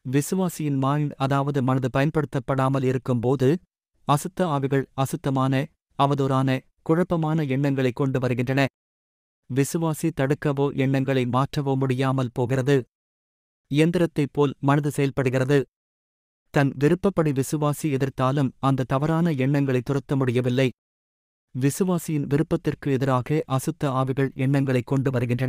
விசுவாசியின் mind அதாவது மனது பயன்படுத்தப்படாமல் இருக்கும்போது அசுத்த ஆவிகள் அசுத்தமான அவதூறான குழப்பமான எண்ணங்களை கொண்டு வருகின்றன விசுவாசி தடுக்கவோ எண்ணங்களை மாற்றவோ முடியாமல் போகிறது இயந்திரத்தைப் போல் மனது செயல்படுகிறது தன் விருப்பப்படி விசுவாசி எதிர்த்தாலும் அந்த தவறான எண்ணங்களை துரத்த முடியவில்லை விசுவாசியின் விருப்பத்திற்கு எதிராக அசுத்த ஆவிகள் எண்ணங்களை கொண்டு வருகின்றன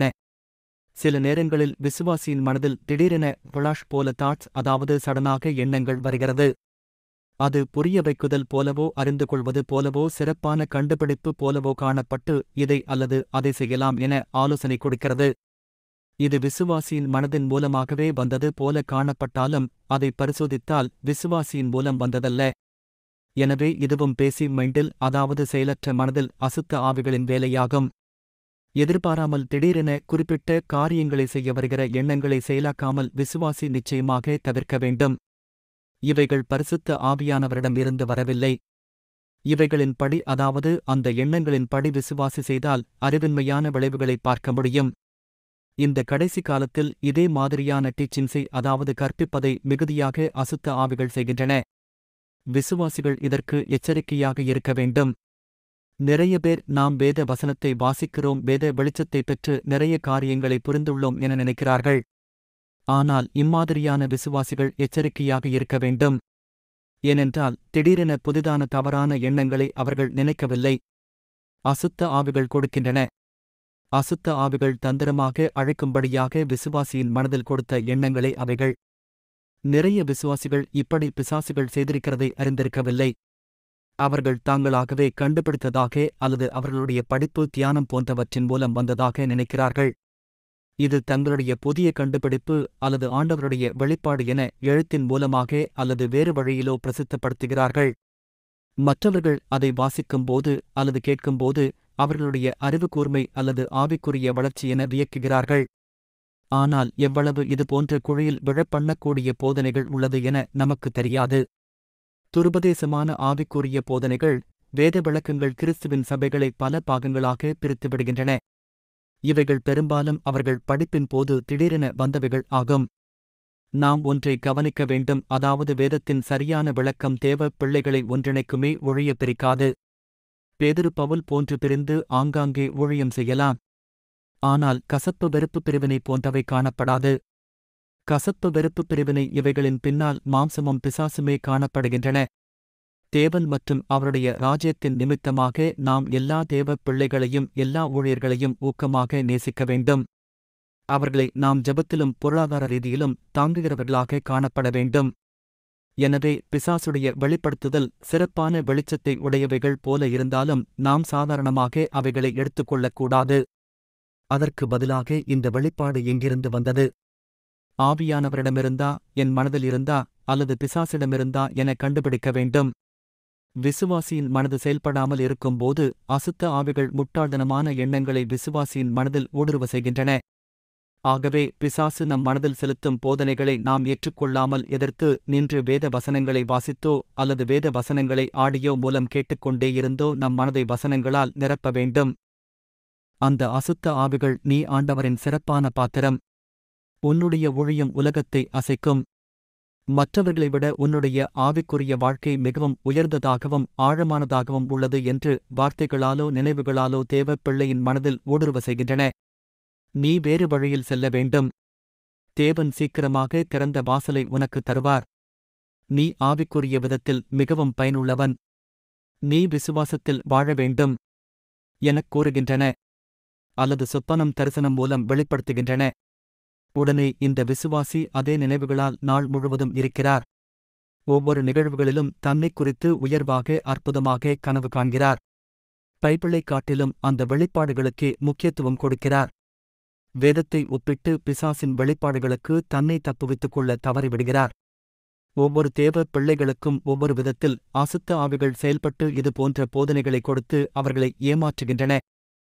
சில நேரங்களில் விசுவாசியின் மனதில் திடீரென விளாஷ் போல தாட்ஸ் அதாவது சடனாக எண்ணங்கள் வருகிறது அது புரிய வைக்குதல் போலவோ அறிந்து கொள்வது போலவோ சிறப்பான கண்டுபிடிப்பு போலவோ காணப்பட்டு இதை அல்லது அதை செய்யலாம் என ஆலோசனை கொடுக்கிறது இது விசுவாசியின் மனதின் மூலமாகவே வந்தது போல காணப்பட்டாலும் அதை பரிசோதித்தால் விசுவாசியின் மூலம் வந்ததல்ல எனவே இதுவும் பேசி மைண்டில் அதாவது செயலற்ற மனதில் அசுத்த ஆவிகளின் வேலையாகும் எதிர்பாராமல் திடீரென குறிப்பிட்ட காரியங்களை செய்ய வருகிற எண்ணங்களை செயலாக்காமல் விசுவாசி நிச்சயமாக தவிர்க்க வேண்டும் இவைகள் பரிசுத்த ஆவியானவரிடம் இருந்து வரவில்லை இவைகளின் படி அதாவது அந்த எண்ணங்களின் படி விசுவாசி செய்தால் அறிவின்மையான விளைவுகளை பார்க்க முடியும் இந்த கடைசி காலத்தில் இதே மாதிரியான டீச்சிங்ஸை அதாவது கற்பிப்பதை மிகுதியாக அசுத்த ஆவிகள் செய்கின்றன விசுவாசிகள் இதற்கு எச்சரிக்கையாக இருக்க வேண்டும் நிறைய பேர் நாம் வேத வசனத்தை வாசிக்கிறோம் வேத வெளிச்சத்தை பெற்று நிறைய காரியங்களை புரிந்துள்ளோம் என நினைக்கிறார்கள் ஆனால் இம்மாதிரியான விசுவாசிகள் எச்சரிக்கையாக இருக்க வேண்டும் ஏனென்றால் திடீரென புதிதான தவறான எண்ணங்களை அவர்கள் நினைக்கவில்லை அசுத்த ஆவிகள் கொடுக்கின்றன அசுத்த ஆவிகள் தந்திரமாக அழைக்கும்படியாக விசுவாசியின் மனதில் கொடுத்த எண்ணங்களே அவைகள் நிறைய விசுவாசிகள் இப்படி பிசாசுகள் செய்திருக்கிறதை அறிந்திருக்கவில்லை அவர்கள் தாங்களாகவே கண்டுபிடித்ததாக அல்லது அவர்களுடைய படிப்பு தியானம் போன்றவற்றின் மூலம் வந்ததாக நினைக்கிறார்கள் இது தங்களுடைய புதிய கண்டுபிடிப்பு அல்லது ஆண்டவருடைய வெளிப்பாடு என எழுத்தின் மூலமாக அல்லது வேறு வழியிலோ பிரசித்தப்படுத்துகிறார்கள் மற்றவர்கள் அதை வாசிக்கும்போது அல்லது கேட்கும்போது அவர்களுடைய அறிவு கூர்மை அல்லது ஆவிக்குரிய வளர்ச்சி என வியக்குகிறார்கள் ஆனால் எவ்வளவு இது போன்ற குழியில் விழப்பண்ணக்கூடிய போதனைகள் உள்ளது என நமக்கு தெரியாது துருபதேசமான ஆவிக்குரிய போதனைகள் வேத விளக்கங்கள் கிறிஸ்துவின் சபைகளை பல பாகங்களாக பிரித்து விடுகின்றன இவைகள் பெரும்பாலும் அவர்கள் படிப்பின் போது திடீரென வந்தவைகள் ஆகும் நாம் ஒன்றை கவனிக்க வேண்டும் அதாவது வேதத்தின் சரியான விளக்கம் தேவ பிள்ளைகளை ஒன்றிணைக்குமே ஒழிய பிரிக்காது பேதிரு பவுல் போன்று பிரிந்து ஆங்காங்கே ஊழியம் செய்யலாம் ஆனால் கசப்பு வெறுப்பு பிரிவினை போன்றவை காணப்படாது கசப்பு வெறுப்பு பிரிவினை இவைகளின் பின்னால் மாம்சமும் பிசாசுமே காணப்படுகின்றன தேவன் மற்றும் அவருடைய ராஜ்யத்தின் நிமித்தமாக நாம் எல்லா தேவ பிள்ளைகளையும் எல்லா ஊழியர்களையும் ஊக்கமாக நேசிக்க வேண்டும் அவர்களை நாம் ஜெபத்திலும் பொருளாதார ரீதியிலும் தாங்குகிறவர்களாக காணப்பட வேண்டும் எனவே பிசாசுடைய வெளிப்படுத்துதல் சிறப்பான வெளிச்சத்தை உடையவைகள் போல இருந்தாலும் நாம் சாதாரணமாக அவைகளை எடுத்துக்கொள்ளக்கூடாது அதற்கு பதிலாக இந்த வெளிப்பாடு எங்கிருந்து வந்தது ஆவியானவரிடமிருந்தா என் மனதில் இருந்தா அல்லது பிசாசிடமிருந்தா என கண்டுபிடிக்க வேண்டும் விசுவாசியின் மனது செயல்படாமல் இருக்கும்போது அசுத்த ஆவிகள் முட்டாள்தனமான எண்ணங்களை விசுவாசியின் மனதில் ஊடுருவ செய்கின்றன ஆகவே பிசாசு நம் மனதில் செலுத்தும் போதனைகளை நாம் ஏற்றுக்கொள்ளாமல் எதிர்த்து நின்று வேத வசனங்களை வாசித்தோ அல்லது வேத வசனங்களை ஆடியோ மூலம் கேட்டுக்கொண்டே இருந்தோ நம் மனதை வசனங்களால் நிரப்ப வேண்டும் அந்த அசுத்த ஆவிகள் நீ ஆண்டவரின் சிறப்பான பாத்திரம் உன்னுடைய ஊழியம் உலகத்தை அசைக்கும் மற்றவர்களை விட உன்னுடைய ஆவிக்குரிய வாழ்க்கை மிகவும் உயர்ந்ததாகவும் ஆழமானதாகவும் உள்ளது என்று வார்த்தைகளாலோ நினைவுகளாலோ தேவ பிள்ளையின் மனதில் ஊடுருவ செய்கின்றன நீ வேறு வழியில் செல்ல வேண்டும் தேவன் சீக்கிரமாக திறந்த வாசலை உனக்கு தருவார் நீ ஆவிக்குரிய விதத்தில் மிகவும் பயனுள்ளவன் நீ விசுவாசத்தில் வாழ வேண்டும் எனக் கூறுகின்றன அல்லது சொப்பனம் தரிசனம் மூலம் வெளிப்படுத்துகின்றன உடனே இந்த விசுவாசி அதே நினைவுகளால் நாள் முழுவதும் இருக்கிறார் ஒவ்வொரு நிகழ்வுகளிலும் தன்னைக் குறித்து உயர்வாக அற்புதமாக கனவு காண்கிறார் பைபிளைக் காட்டிலும் அந்த வெளிப்பாடுகளுக்கே முக்கியத்துவம் கொடுக்கிறார் வேதத்தை ஒப்பிட்டு பிசாசின் வெளிப்பாடுகளுக்கு தன்னை தப்புவித்துக் கொள்ள தவறிவிடுகிறார் ஒவ்வொரு தேவ பிள்ளைகளுக்கும் ஒவ்வொரு விதத்தில் அசுத்த ஆவிகள் செயல்பட்டு இது போன்ற போதனைகளை கொடுத்து அவர்களை ஏமாற்றுகின்றன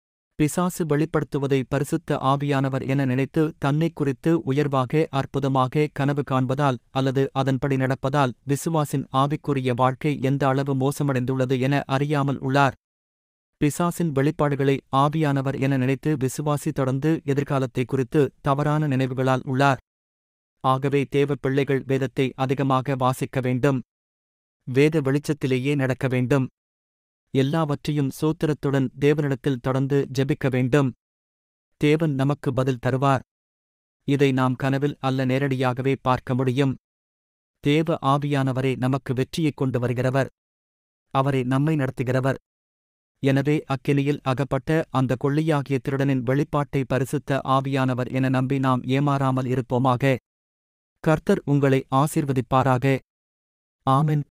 பிசாசு வெளிப்படுத்துவதை பரிசுத்த ஆவியானவர் என நினைத்து தன்னைக் குறித்து உயர்வாக அற்புதமாக கனவு காண்பதால் அல்லது அதன்படி நடப்பதால் விசுவாசின் ஆவிக்குரிய வாழ்க்கை எந்த அளவு மோசமடைந்துள்ளது என அறியாமல் உள்ளார் பிசாசின் வெளிப்பாடுகளை ஆவியானவர் என நினைத்து விசுவாசி தொடர்ந்து எதிர்காலத்தை குறித்து தவறான நினைவுகளால் உள்ளார் ஆகவே தேவ பிள்ளைகள் வேதத்தை அதிகமாக வாசிக்க வேண்டும் வேத வெளிச்சத்திலேயே நடக்க வேண்டும் எல்லாவற்றையும் சூத்திரத்துடன் தேவனிடத்தில் தொடர்ந்து ஜெபிக்க வேண்டும் தேவன் நமக்கு பதில் தருவார் இதை நாம் கனவில் அல்ல நேரடியாகவே பார்க்க முடியும் தேவ ஆவியானவரே நமக்கு வெற்றியைக் கொண்டு வருகிறவர் அவரே நம்மை நடத்துகிறவர் எனவே அக்கினியில் அகப்பட்ட அந்த கொள்ளியாகிய திருடனின் வெளிப்பாட்டை பரிசுத்த ஆவியானவர் என நம்பி நாம் ஏமாறாமல் இருப்போமாக கர்த்தர் உங்களை ஆசீர்வதிப்பாராக ஆமென்